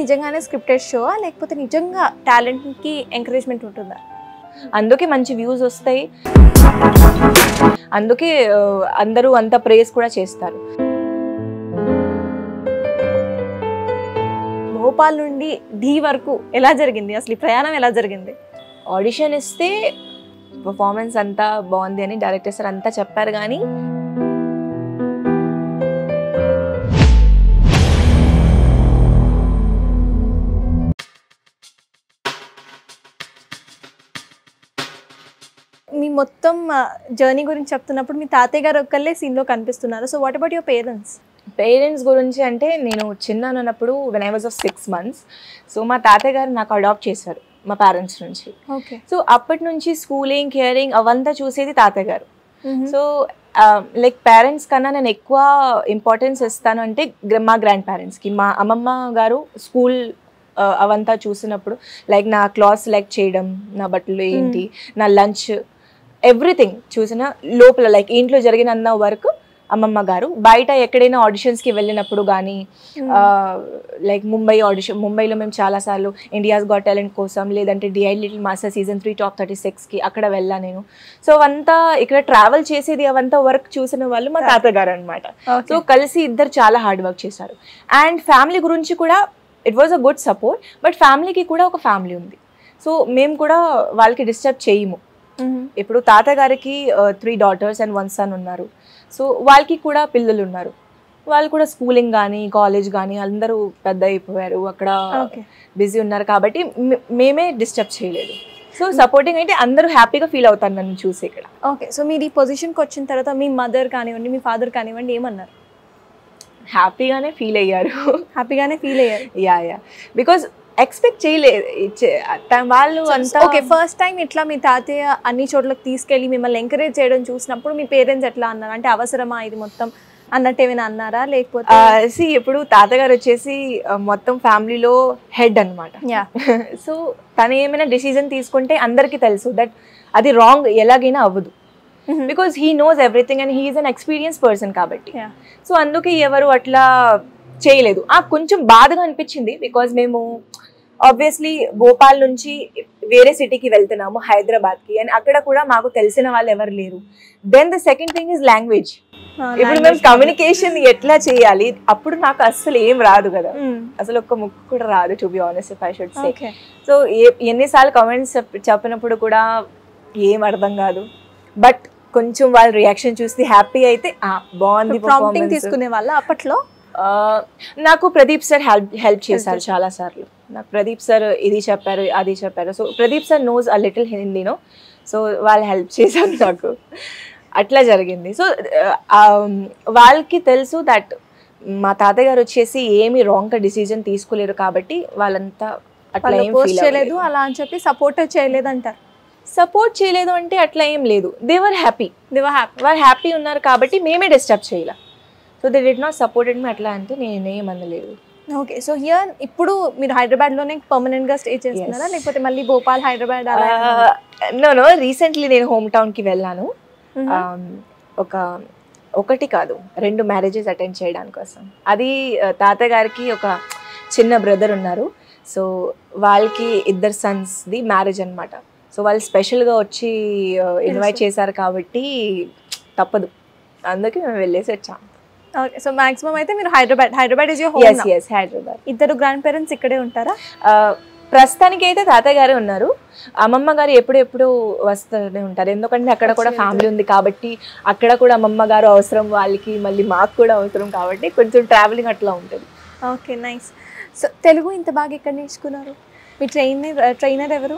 నిజంగానే scripted show లేకపోతే నిజంగా టాలెంట్కి ఎంకరేజ్మెంట్ ఉంటుందా అందుకే మంచి వ్యూస్ వస్తాయి అందుకే ఆ, అందరూ అంత ప్రేస్ కూడా చేస్తారు భోపాల్ నుండి ఢీ వరకు ఎలా జరిగింది అసలు ఈ ప్రయాణం ఎలా జరిగింది ఆడిషన్ ఇస్తే పర్ఫార్మెన్స్ అంతా బాగుంది అని డైరెక్టర్ సార్ అంతా చెప్పారు కానీ మీ మొత్తం జర్నీ గురించి చెప్తున్నప్పుడు మీ తాతయ్య గారు ఒక్కళ్ళే సీన్లో కనిపిస్తున్నారు so what about your parents parents గురించి అంటే నేను చిన్న ఉన్నప్పుడు when I was of six months so మా తాతయ్య గారు నాకు అడాప్ట్ చేశారు మా పేరెంట్స్ నుంచి ఓకే సో అప్పటి నుంచి స్కూలింగ్ కేరింగ్ అవంతా చూసేది తాతయ్య గారు సో లైక్ పేరెంట్స్ కన్నా నేను ఎక్కువ ఇంపార్టెన్స్ ఇస్తాను అంటే గ్ర- మా గ్రాండ్ పేరెంట్స్కి మా అమ్మమ్మ గారు స్కూల్ అవంతా చూసినప్పుడు లైక్ నా క్లాత్ సెలెక్ట్ చేయడం నా బట్టలు ఏంటి నా లంచ్ ఎవ్రీథింగ్ చూసిన లోపల లైక్ ఇంట్లో జరిగిన వర్క్ అమ్మమ్మ గారు బయట ఎక్కడైనా ఆడిషన్స్కి వెళ్ళినప్పుడు కానీ లైక్ ముంబై ఆడిషన్ ముంబైలో మేము చాలాసార్లు ఇండియాస్ గాట్ టాలెంట్ కోసం లేదంటే D I little master season three top thirty సిక్స్కి అక్కడ వెళ్ళా నేను సో అవంతా ఇక్కడ ట్రావెల్ చేసేది అవంతా వర్క్ చూసిన వాళ్ళు మా తాతగారు అనమాట సో కలిసి ఇద్దరు చాలా హార్డ్ వర్క్ చేశారు అండ్ ఫ్యామిలీ గురించి కూడా it was a good support but ఫ్యామిలీకి కూడా ఒక ఫ్యామిలీ ఉంది సో మేము కూడా వాళ్ళకి డిస్టర్బ్ చేయము ఇప్పుడు తాతగారికి three daughters and one son ఉన్నారు సో వాళ్ళకి కూడా పిల్లలు ఉన్నారు వాళ్ళు కూడా స్కూలింగ్ కానీ కాలేజ్ కానీ అందరూ పెద్ద అయిపోయారు అక్కడ ఓకే బిజీ ఉన్నారు కాబట్టి మే- మేమే డిస్టర్బ్ చేయలేదు సో సపోర్టింగ్ అయితే అందరూ హ్యాపీగా ఫీల్ అవుతారు నన్ను చూసి ఇక్కడ ఓకే సో మీరు ఈ పొజిషన్కి వచ్చిన తర్వాత మీ మదర్ కానివ్వండి మీ ఫాదర్ కానివ్వండి ఏమన్నారు హ్యాపీగానే ఫీల్ అయ్యారు హ్యాపీగానే ఫీల్ అయ్యారు యా యా బికాజ్ ఎక్స్పెక్ట్ చేయలేదు ఇచ్చే- త- వాళ్ళు అంతా ఓకే ఫస్ట్ టైం ఇట్లా మీ తాతయ్య అన్ని చోట్లకి తీసుకెళ్ళి మిమ్మల్ని ఎంకరేజ్ చేయడం చూసినప్పుడు మీ పేరెంట్స్ ఎట్లా అన్నారు అంటే అవసరమా ఇది మొత్తం అన్నట్టు ఏమైనా అన్నారా లేకపోతే సి ఇప్పుడు తాతగారు వచ్చేసి ఆ, మొత్తం ఫ్యామిలీలో హెడ్ అన్నమాట యా సో తను ఏమైనా డిసిజన్ తీసుకుంటే అందరికీ తెలుసు దట్ అది రాంగ్ ఎలాగైనా అవ్వదు because he knows everything and he is an experience person కాబట్టి Yeah. సో అందుకే ఎవరు అట్లా చేయలేదు ఆ కొంచెం బాధగా అనిపించింది బికాజ్ మేము ఆబ్వియస్లీ భోపాల్ నుంచి వేరే సిటీకి వెళ్తున్నాము హైదరాబాద్కి అండ్ అక్కడ కూడా మాకు తెలిసిన వాళ్ళు ఎవరు లేరు then the second thing is language ఇప్పుడు మేము కమ్యూనికేషన్ ఎట్లా చేయాలి అప్పుడు నాకు అస్సలు ఏం రాదు కదా అసలు ఒక్క ముక్కు కూడా రాదు to be honest if I should say okay so ఏ ఎన్నిసార్లు కామెంట్స్ చెప్పినప్పుడు కూడా ఏం అర్థం కాదు బట్ కొంచెం వాళ్ళ రియాక్షన్ చూస్తే హ్యాపీ అయితే "ఆ, బాగుంది ప్రాంప్టింగ్ performance." తీసుకునే వాళ్ళ అప్పట్లో ఆ, నాకు ప్రదీప్ సార్ హెల్ప్ హెల్ప్ చేశారు చాలా సార్లు నాకు ప్రదీప్ సార్ ఇది చెప్పారు అది చెప్పారు so Pradeep sir knows a little హిందీనో సో వాళ్ళు హెల్ప్ చేశారు నాకు అట్లా జరిగింది సో వాళ్ళకి తెలుసు దట్ మా తాతయ్య గారు వచ్చేసి ఏమి రాంగ్ డిసిజన్ తీసుకోలేరు కాబట్టి వాళ్ళంతా అట్లా వాళ్ళు ఏం పోస్ట్ చేయలేదు అలా అని చెప్పి సపోర్ట్ చేయలేదు అంటారు సపోర్ట్ చేయలేదు అంటే అట్లా ఏం లేదు దేవర్ హ్యాపీ దివర్ హ్యాపీ వాళ్ళు హ్యాపీ ఉన్నారు కాబట్టి మేమే డిస్టర్బ్ చేయాల so they did not supported me అట్లా అంటే నేనేం అనలేదు ఓకే సో హియర్ ఇప్పుడు మీరు హైదరాబాద్ లోనే పర్మనెంట్ గా స్టే చేస్తున్నారా Yes. లేకపోతే మళ్ళీ భోపాల్ హైదరాబాద్ అలా నో నో రీసెంట్లీ నేను హోమ్ టౌన్కి వెళ్ళాను Um, ఒక ఒకటి కాదు రెండు మ్యారేజెస్ అటెండ్ చేయడానికి కోసం అది uh, తాతగారికి ఒక చిన్న బ్రదర్ ఉన్నారు సో వాళ్ళకి ఇద్దరు సన్స్ది మ్యారేజ్ అన్నమాట సో వాళ్ళు స్పెషల్గా వచ్చి ఇన్వైట్ చేశారు కాబట్టి తప్పదు అందుకే మేము వెళ్ళేసి వచ్చాం ఓకే సో మాక్సిమం అయితే మీరు Hyderabad Hyderabad is your yes home yes Hyderabad ఇద్దరు గ్రాండ్ పేరెంట్స్ ఇక్కడే ఉంటారా ప్రస్తుతానికి అయితే తాతయ్య గారే ఉన్నారు అమ్మమ్మ గారు ఎప్పుడెప్పుడు వస్తూనే ఉంటారు ఎందుకంటే అక్కడ కూడా వచ్చి ఫ్యామిలీ ఉంది కాబట్టి అక్కడ కూడా అమ్మమ్మ గారు అవసరం వాళ్ళకి మళ్ళీ మాకు కూడా అవసరం కాబట్టి కొంచెం ట్రావెలింగ్ అట్లా ఉంటుంది ఓకే నైస్ సో తెలుగు ఇంత బాగా ఎక్కడ నేర్చుకున్నారు మీ ట్రైనర్ ట్రైనర్ ఎవరు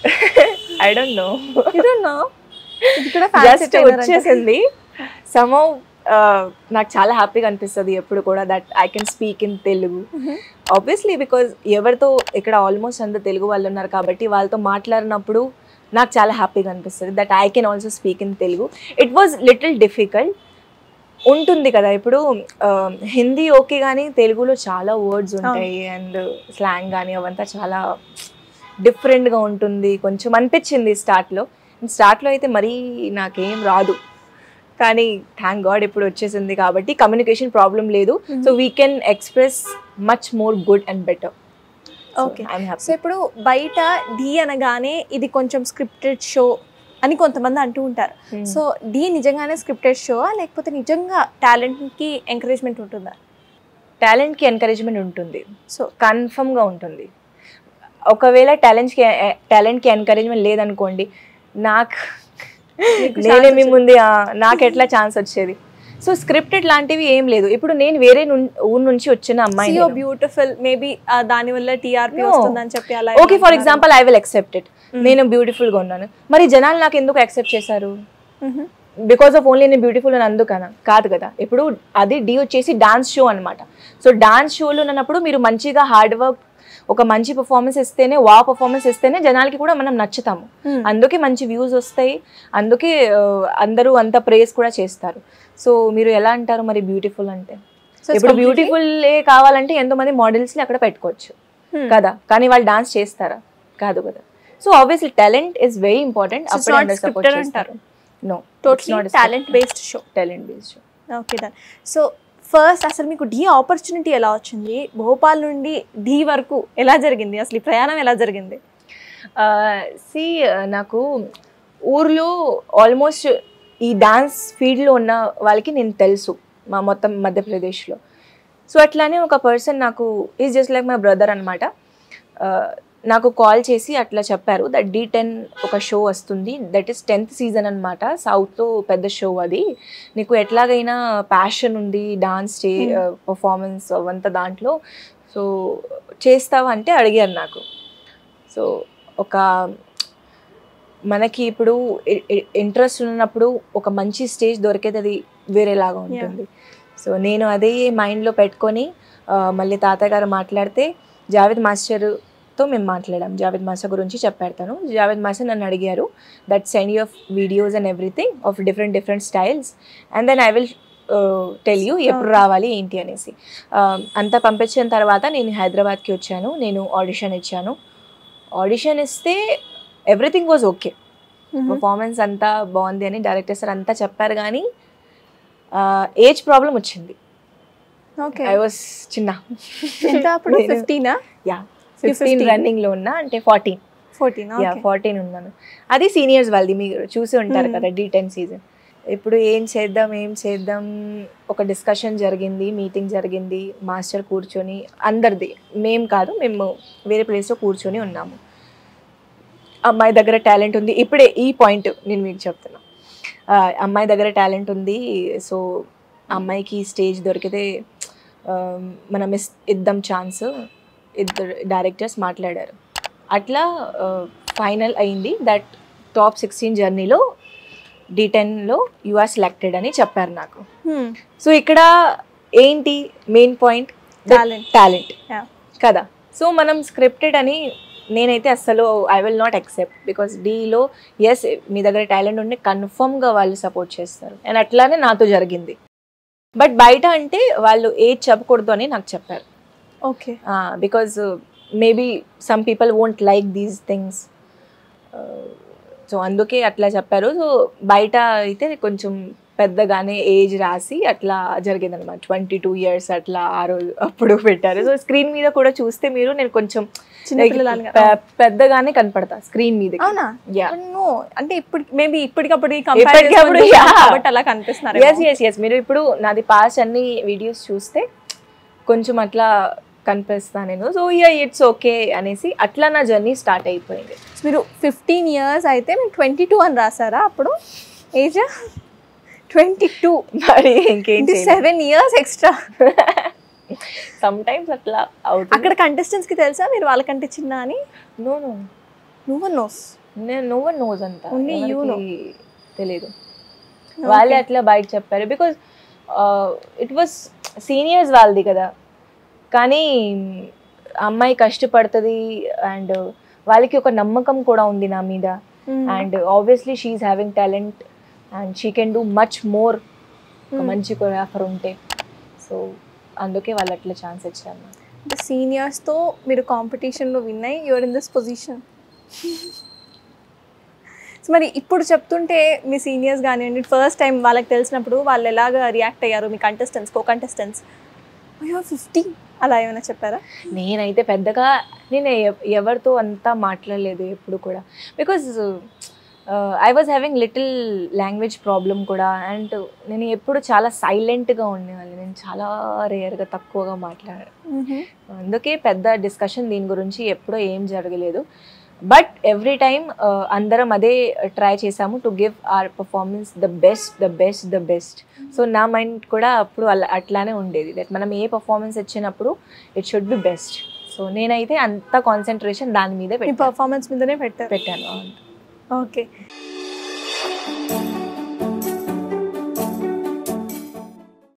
I don't know You don't know? ఇది కూడా fancy జస్ట్ trainer అంటే. వచ్చేసింది సమో నాకు చాలా హ్యాపీగా అనిపిస్తుంది ఎప్పుడు కూడా that I can speak in Telugu Mhm. Obviously because ఎవరితో ఇక్కడ ఆల్మోస్ట్ అందరు తెలుగు వాళ్ళు ఉన్నారు కాబట్టి వాళ్ళతో మాట్లాడినప్పుడు నాకు చాలా హ్యాపీగా అనిపిస్తుంది that I can also speak in Telugu it was little difficult ఉంటుంది కదా ఇప్పుడు ఆ, హిందీ ఓకే కానీ తెలుగులో చాలా వర్డ్స్ ఉంటాయి అండ్ స్లాంగ్ కానీ అవంతా చాలా డిఫరెంట్గా ఉంటుంది కొంచెం అనిపించింది స్టార్ట్లో స్టార్ట్లో అయితే మరీ నాకేం రాదు కానీ థ్యాంక్ గాడ్ ఇప్పుడు వచ్చేసింది కాబట్టి కమ్యూనికేషన్ ప్రాబ్లం లేదు so we can express much more good and better Okay. I'm so happy ఇప్పుడు బయట డి అనగానే ఇది కొంచెం స్క్రిప్టెడ్ షో అని కొంతమంది అంటూ ఉంటారు సో డి నిజంగానే స్క్రిప్టెడ్ షో లేకపోతే నిజంగా టాలెంట్ కి ఎంకరేజ్మెంట్ ఉంటుందా టాలెంట్కి ఎంకరేజ్మెంట్ ఉంటుంది సో కన్ఫర్మ్గా ఉంటుంది ఒకవేళ టాలెంట్కి టాలెంట్కి ఎంకరేజ్మెంట్ లేదనుకోండి నాకు మీకు నేనే chance మీ ముందు ఆ, నాకు ఎట్లా ఛాన్స్ వచ్చేది సో స్క్రిప్టెడ్ లాంటివి ఏం లేదు ఇప్పుడు నేను వేరే నుం- ఊరు నుంచి వచ్చిన అమ్మాయి సియో బ్యూటిఫుల్ మేబీ దాని వల్ల టీఆర్పీ No. వస్తుందని చెప్పి అలా ఓకే ఫర్ ఏమంటున్నారు? Example I will accept it నేను బ్యూటిఫుల్ గా ఉన్నాను మరి జనాలు నాకు ఎందుకు యాక్సెప్ట్ చేశారు మ్మ్. బికాస్ ఆఫ్ ఓన్లీ నేను బ్యూటిఫుల్ అని అందుకనా కాదు కదా ఇప్పుడు అది డి వచ్చేసి డాన్స్ షో అన్నమాట సో డాన్స్ షోలో ఉన్నప్పుడు మీరు మంచిగా హార్డ్ వర్క్ ఒక మంచి పర్ఫార్మెన్స్ ఇస్తేనే వా పర్ఫార్మెన్స్ ఇస్తేనే జనాలకి కూడా మనం నచ్చుతాము Hmm. అందుకే మంచి వ్యూస్ వస్తాయి అందుకే ఆ, అందరూ అంత ప్రేస్ కూడా చేస్తారు సో మీరు ఎలా అంటారు మరి బ్యూటిఫుల్ అంటే So it's ఇప్పుడు completely- బ్యూటిఫుల్ కావాలంటే ఎంతో మంది మోడల్స్ ని అక్కడ పెట్టుకోవచ్చు Hmm. కదా కానీ వాళ్ళు డాన్స్ చేస్తారా కాదు కదా so obviously talent is very important So it's not scripted అంటారు. No totally talent based show talent based okay done so first అసలు మీకు డి ఆపర్చునిటీ ఎలా వచ్చింది భోపాల్ నుండి డి వరకు ఎలా జరిగింది అసలు ఈ ప్రయాణం ఎలా జరిగింది సి నాకు ఊర్లో ఆల్మోస్ట్ ఈ డాన్స్ ఫీల్డ్లో ఉన్న వాళ్ళకి నేను తెలుసు మా మొత్తం మధ్యప్రదేశ్లో సో అట్లానే ఒక పర్సన్ నాకు is just like my brother అనమాట నాకు కాల్ చేసి అట్లా చెప్పారు దట్ డి టెన్ ఒక షో వస్తుంది దట్ ఈస్ టెన్త్ సీజన్ అనమాట సౌత్లో పెద్ద షో అది నీకు ఎట్లాగైనా ప్యాషన్ ఉంది డాన్స్ చే పర్ఫార్మెన్స్ అవంతా దాంట్లో సో చేస్తావా అంటే అడిగారు నాకు సో ఒక మనకి ఇప్పుడు ఇంట్రెస్ట్ ఉన్నప్పుడు ఒక మంచి స్టేజ్ దొరికేది అది వేరేలాగా ఉంటుంది సో నేను అదే మైండ్లో పెట్టుకొని ఆ, మళ్ళీ తాతయ్య గారు మాట్లాడితే జావేద్ మాస్టర్తో మేము మాట్లాడాం జావేద్ మాస్టర్ గురించి చెప్పాడతాను జావేద్ మాస్టర్ నన్ను అడిగారు that send you of videos and everything of different different styles and then I will tell you ఎప్పుడు రావాలి ఏంటి అనేసి ఆ, అంతా పంపించిన తర్వాత నేను హైదరాబాద్కి వచ్చాను నేను ఆడిషన్ ఇచ్చాను ఆడిషన్ ఇస్తే ఎవ్రీథింగ్ వాజ్ ఓకే పర్ఫార్మెన్స్ అంతా బాగుంది అని డైరెక్టర్ సార్ అంతా చెప్పారు కానీ ఏజ్ ప్రాబ్లం వచ్చింది ఓకే ఐ వాస్ చిన్న ఎంత అప్పుడు నేను- ఫిఫ్టీనా యా ఫిఫ్టీన్ 15. రన్నింగ్ లో ఉన్నా అంటే ఫార్టీన్ ఫోర్టీన్ యా ఫార్టీన్ ఉన్నాను అది సీనియర్స్ వాళ్ళది మీరు చూసి ఉంటారు Hmm. కదా డి టెన్ సీజన్ ఇప్పుడు ఏం చేద్దాం ఏం చేద్దాం ఒక డిస్కషన్ జరిగింది మీటింగ్ జరిగింది మాస్టర్ కూర్చొని అందరిది మేం కాదు మేము వేరే ప్లేస్లో కూర్చొని ఉన్నాము అమ్మాయి దగ్గర టాలెంట్ ఉంది ఇప్పుడే ఈ పాయింట్ నేను మీకు చెప్తున్నా ఆ, అమ్మాయి దగ్గర టాలెంట్ ఉంది సో అమ్మాయికి స్టేజ్ దొరికితే ఆ, మనం ఇస్- ఇద్దాం ఛాన్స్ ఇద్దరు డైరెక్టర్స్ మాట్లాడారు అట్లా ఫైనల్ అయింది దట్ టాప్ సిక్స్టీన్ జర్నీలో డి టెన్లో యూఆర్ సెలెక్టెడ్ అని చెప్పారు నాకు సో ఇక్కడ ఏంటి main point Talent. Talent Yeah. కదా సో మనం స్క్రిప్టెడ్ అని నేనైతే అస్సలు I will not accept because డీలో ఎస్ మీ దగ్గర టాలెంట్ ఉంటే కన్ఫర్మ్గా వాళ్ళు సపోర్ట్ చేస్తారు అండ్ అట్లానే నాతో జరిగింది బట్ బయట అంటే వాళ్ళు ఏది చెప్పకూడదు అని నాకు చెప్పారు okay because maybe some people won't like these things so అందుకే అట్లా చెప్పారు సో బయట అయితే కొంచెం పెద్దగానే ఏజ్ రాసి అట్లా జరిగింది అనమాట ట్వంటీ టూ ఇయర్స్ అట్లా ఆ రోజు అప్పుడు పెట్టారు సో స్క్రీన్ మీద కూడా చూస్తే మీరు నేను కొంచెం చిన్న like పిల్లలాగా. పె- పెద్దగానే కనపడతా స్క్రీన్ మీద అవునా యా నో అంటే ఇప్పుడు మేబీ ఇప్పటికప్పుడు ఇప్పటికప్పుడు, yeah. కాబట్టి అలా కనిపిస్తున్నారు ఎస్ ఎస్ ఎస్ మీరు ఇప్పుడు నాది పాస్ అన్ని వీడియోస్ చూస్తే కొంచెం అట్లా కనిపిస్తా నేను సో ఇయర్ ఇట్స్ ఓకే అనేసి అట్లా నా జర్నీ స్టార్ట్ అయిపోయింది మీరు ఫిఫ్టీన్ ఇయర్స్ అయితే మీరు ట్వంటీ టూ అని రాసారా అప్పుడు ఏజ్ ట్వంటీ టూ మరి ఇంకేం seven years extra some times అట్లా అవుతుంది అక్కడ కంటెస్టెంట్స్ కి తెలుసా మీరు వాళ్ళకంటే చిన్న అని నో నో నువ్వు నోస్ నేను నో వన్ నోస్ అంత Only you know. తెలియదు వాళ్ళే అట్లా బయట చెప్పారు బికాజ్ ఇట్ వాస్ సీనియర్స్ వాళ్ళది కదా కానీ అమ్మాయి కష్టపడుతుంది అండ్ వాళ్ళకి ఒక నమ్మకం కూడా ఉంది నా మీద and obviously she's having talent and she can do much more ఒక మంచి కొరియోగ్రాఫర్ ఉంటే సో అందుకే వాళ్ళు అట్లా ఛాన్స్ ఇచ్చారు నాకు. సీనియర్స్ తో మీరు కాంపిటీషన్ లో విన్ అయ్యి యువర్ ఇన్ దిస్ పొజిషన్ మరి ఇప్పుడు చెప్తుంటే మీ సీనియర్స్ కానివ్వండి ఫస్ట్ టైం వాళ్ళకి తెలిసినప్పుడు వాళ్ళు ఎలాగ రియాక్ట్ అయ్యారు మీ కంటెస్టెంట్స్ కో కంటెస్టెంట్స్ అయ్యో ఫిఫ్టీ అలా ఏమైనా చెప్పారా నేనైతే పెద్దగా నేను ఎవ- ఎవరితో అంతా మాట్లాడలేదు ఎప్పుడు కూడా because I was having little language problem కూడా అండ్ నేను ఎప్పుడు చాలా సైలెంట్గా ఉండేవాళ్ళు నేను చాలా రేర్గా తక్కువగా మాట్లాడాను అందుకే పెద్ద డిస్కషన్ దీని గురించి ఎప్పుడో ఏం జరగలేదు బట్ ఎవ్రీ టైమ్ అందరం అదే ట్రై చేసాము to give our performance the best the best the best so నా మైండ్ కూడా అప్పుడు అలా అట్లానే ఉండేది దట్ మనం ఏ పర్ఫార్మెన్స్ ఇచ్చినప్పుడు it should be best so నేనైతే అంత కాన్సన్ట్రేషన్ దాని మీదే మీ పెట్టాను పర్ఫార్మెన్స్ మీదనే పెట్టారు పెట్టాను అవును. ఓకే